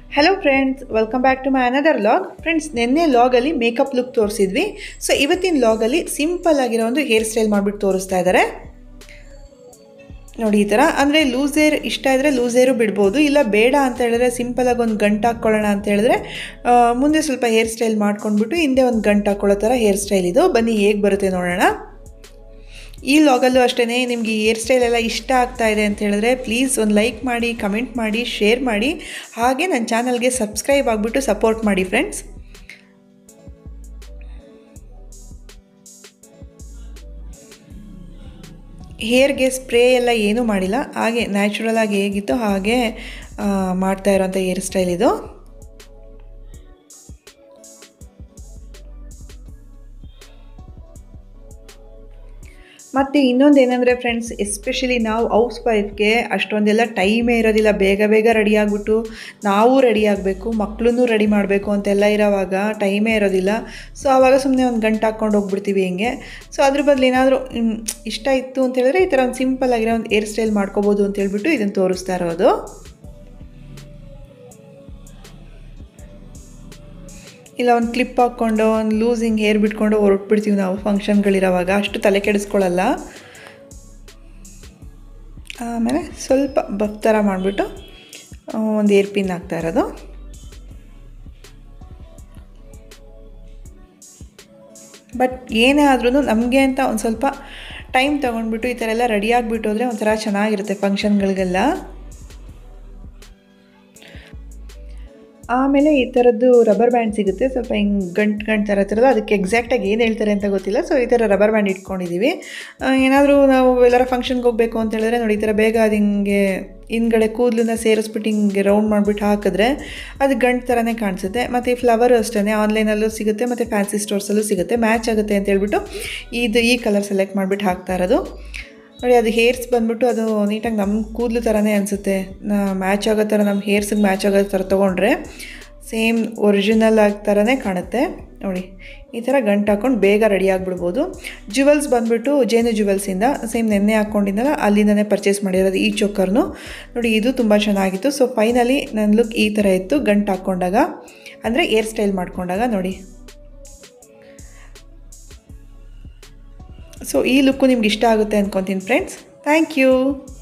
hello friends welcome back to my another vlog friends ನಿನ್ನೆ ಲಾಗಲ್ಲಿ makeup look ತೋರಿಸಿದ್ವಿ so ಇವತ್ತಿನ ಲಾಗಲ್ಲಿ ಸಿಂಪಲ್ ಆಗಿರೋ ಒಂದು ಹೇರ್ ಸ್ಟೈಲ್ ಮಾಡಿಬಿಟ್ಟು ತೋರಿಸ್ತಾ ಇದ್ದಾರೆ ನೋಡಿ ಈ ಥರ ಅಂದರೆ ಲೂಸ್ ಏರ್ ಇಷ್ಟ ಇದ್ದರೆ ಲೂಸ್ ಏರು ಬಿಡ್ಬೋದು ಇಲ್ಲ ಬೇಡ ಅಂತ ಹೇಳಿದ್ರೆ ಸಿಂಪಲಾಗಿ ಒಂದು ಗಂಟು ಹಾಕ್ಕೊಳ್ಳೋಣ ಅಂತ ಹೇಳಿದ್ರೆ ಆ, ಮುಂದೆ ಸ್ವಲ್ಪ ಹೇರ್ ಸ್ಟೈಲ್ ಮಾಡ್ಕೊಂಡ್ಬಿಟ್ಟು ಹಿಂದೆ ಒಂದು ಗಂಟು ಹಾಕ್ಕೊಳ್ಳೋ ಥರ ಹೇರ್ ಸ್ಟೈಲ್ ಇದು ಬನ್ನಿ ಹೇಗೆ ಬರುತ್ತೆ ನೋಡೋಣ ಈ ಲಾಗಲ್ಲೂ ಅಷ್ಟೇ ನಿಮಗೆ ಈ ಹೇರ್ ಸ್ಟೈಲ್ ಎಲ್ಲ ಇಷ್ಟ ಆಗ್ತಾ ಇದೆ ಅಂತ ಹೇಳಿದ್ರೆ ಪ್ಲೀಸ್ ಒಂದು ಲೈಕ್ ಮಾಡಿ ಕಮೆಂಟ್ ಮಾಡಿ ಶೇರ್ ಮಾಡಿ ಹಾಗೆ ನನ್ನ ಚಾನಲ್ಗೆ ಸಬ್ಸ್ಕ್ರೈಬ್ ಆಗಿಬಿಟ್ಟು ಸಪೋರ್ಟ್ ಮಾಡಿ ಫ್ರೆಂಡ್ಸ್ ಹೇರ್ಗೆ ಸ್ಪ್ರೇ ಎಲ್ಲ ಏನೂ ಮಾಡಿಲ್ಲ ಹಾಗೆ ನ್ಯಾಚುರಲ್ ಆಗಿ ಹೇಗಿತ್ತು ಹಾಗೆ ಆ, ಮಾಡ್ತಾ ಇರೋಂಥ ಹೇರ್ ಸ್ಟೈಲ್ ಇದು ಮತ್ತು ಇನ್ನೊಂದು ಏನಂದರೆ ಫ್ರೆಂಡ್ಸ್ ಎಸ್ಪೆಷಲಿ ನಾವು ಹೌಸ್ ವೈಫ್ಗೆ ಅಷ್ಟೊಂದೆಲ್ಲ ಟೈಮೇ ಇರೋದಿಲ್ಲ ಬೇಗ ಬೇಗ ರೆಡಿ ಆಗಿಬಿಟ್ಟು ನಾವು ರೆಡಿ ಆಗಬೇಕು ಮಕ್ಕಳನ್ನೂ ರೆಡಿ ಮಾಡಬೇಕು ಅಂತೆಲ್ಲ ಇರೋವಾಗ ಟೈಮೇ ಇರೋದಿಲ್ಲ ಸೊ ಆವಾಗ ಸುಮ್ಮನೆ ಒಂದು ಗಂಟೆ ಹಾಕ್ಕೊಂಡು ಹೋಗ್ಬಿಡ್ತೀವಿ ಹಿಂಗೆ ಸೊ ಅದ್ರ ಬದಲು ಏನಾದರೂ ಇಷ್ಟ ಇತ್ತು ಅಂತ ಹೇಳಿದ್ರೆ ಈ ಥರ ಒಂದು ಸಿಂಪಲ್ ಆಗಿರೋ ಒಂದು ಹೇರ್ ಸ್ಟೈಲ್ ಮಾಡ್ಕೋಬೋದು ಅಂತ ಹೇಳ್ಬಿಟ್ಟು ಇದನ್ನು ತೋರಿಸ್ತಾ ಇರೋದು ಇಲ್ಲ ಒಂದು ಕ್ಲಿಪ್ ಹಾಕ್ಕೊಂಡು ಒಂದು ಲೂಸಿಂಗ್ ಹೇರ್ ಬಿಟ್ಕೊಂಡು ಹೊರಟ್ಬಿಡ್ತೀವಿ ನಾವು ಫಂಕ್ಷನ್ಗಳಿರೋವಾಗ ಅಷ್ಟು ತಲೆ ಕೆಡಿಸ್ಕೊಳ್ಳಲ್ಲ ಆಮೇಲೆ ಸ್ವಲ್ಪ ಬಫ್ ಥರ ಮಾಡಿಬಿಟ್ಟು ಒಂದು ಏರ್ ಪಿನ್ ಹಾಕ್ತಾ ಇರೋದು ಬಟ್ ಏನೇ ಆದ್ರೂ ನಮಗೆ ಅಂತ ಒಂದು ಸ್ವಲ್ಪ ಟೈಮ್ ತೊಗೊಂಡ್ಬಿಟ್ಟು ಈ ಥರ ಎಲ್ಲ ರೆಡಿ ಆಗಿಬಿಟ್ಟು ಹೋದರೆ ಒಂಥರ ಚೆನ್ನಾಗಿರುತ್ತೆ ಫಂಕ್ಷನ್ಗಳಿಗೆಲ್ಲ ಆಮೇಲೆ ಈ ಥರದ್ದು ರಬ್ಬರ್ ಬ್ಯಾಂಡ್ ಸಿಗುತ್ತೆ ಸ್ವಲ್ಪ ಹಿಂಗೆ ಗಂಟು ಗಂಟು ಥರ ಥರದ್ದು ಅದಕ್ಕೆ ಎಕ್ಸಾಕ್ಟಾಗಿ ಏನು ಹೇಳ್ತಾರೆ ಅಂತ ಗೊತ್ತಿಲ್ಲ ಸೊ ಈ ಥರ ರಬ್ಬರ್ ಬ್ಯಾಂಡ್ ಇಟ್ಕೊಂಡಿದ್ದೀವಿ ಏನಾದರೂ ನಾವು ಎಲ್ಲರ ಫಂಕ್ಷನ್ಗೆ ಹೋಗಬೇಕು ಅಂತ ಹೇಳಿದ್ರೆ ನೋಡಿ ಈ ಥರ ಬೇಗ ಅದು ಹಿಂಗೆ ಹಿಂದ್ಗಡೆ ಕೂದಲನ್ನ ಸೇರಿಸ್ಬಿಟ್ಟು ಹಿಂಗೆ ರೌಂಡ್ ಮಾಡಿಬಿಟ್ಟು ಹಾಕಿದ್ರೆ ಅದು ಗಂಟು ಥರನೇ ಕಾಣಿಸುತ್ತೆ ಮತ್ತು ಈ ಫ್ಲವರು ಅಷ್ಟೇ ಆನ್ಲೈನಲ್ಲೂ ಸಿಗುತ್ತೆ ಮತ್ತು ಫ್ಯಾನ್ಸಿ ಸ್ಟೋರ್ಸಲ್ಲೂ ಸಿಗುತ್ತೆ ಮ್ಯಾಚ್ ಆಗುತ್ತೆ ಅಂತ ಹೇಳ್ಬಿಟ್ಟು ಇದು ಈ ಕಲರ್ ಸೆಲೆಕ್ಟ್ ಮಾಡಿಬಿಟ್ಟು ಹಾಕ್ತಾ ಇರೋದು ನೋಡಿ ಅದು ಹೇರ್ಸ್ ಬಂದ್ಬಿಟ್ಟು ಅದು ನೀಟಾಗಿ ನಮ್ಮ ಕೂದಲು ಥರನೇ ಅನಿಸುತ್ತೆ ಮ್ಯಾಚ್ ಆಗೋ ಥರ ನಮ್ಮ ಹೇರ್ಸಿಗೆ ಮ್ಯಾಚ್ ಆಗೋ ಥರ ತೊಗೊಂಡ್ರೆ ಸೇಮ್ ಒರಿಜಿನಲ್ ಆಗಿ ಥರನೇ ಕಾಣುತ್ತೆ ನೋಡಿ ಈ ಥರ ಗಂಟು ಹಾಕ್ಕೊಂಡು ಬೇಗ ರೆಡಿ ಆಗಿಬಿಡ್ಬೋದು ಜುವೆಲ್ಸ್ ಬಂದುಬಿಟ್ಟು ಜೇನು ಜುವೆಲ್ಸಿಂದ ಸೇಮ್ ನೆನ್ನೆ ಹಾಕ್ಕೊಂಡಿದ್ದಲ್ಲ ಅಲ್ಲಿಂದನೇ ಪರ್ಚೇಸ್ ಮಾಡಿರೋದು ಈ ಚೊಕ್ಕರ್ನು ನೋಡಿ ಇದು ತುಂಬ ಚೆನ್ನಾಗಿತ್ತು ಸೊ ಫೈನಲಿ ನನ್ನ ಲುಕ್ ಈ ಥರ ಇತ್ತು ಗಂಟು ಹಾಕ್ಕೊಂಡಾಗ ಅಂದರೆ ಏರ್ ಸ್ಟೈಲ್ ಮಾಡ್ಕೊಂಡಾಗ ನೋಡಿ ಸೊ ಈ ಲುಕ್ಕು ನಿಮ್ಗೆ ಇಷ್ಟ ಆಗುತ್ತೆ ಅಂದ್ಕೊತೀನಿ ಫ್ರೆಂಡ್ಸ್ ಥ್ಯಾಂಕ್ ಯು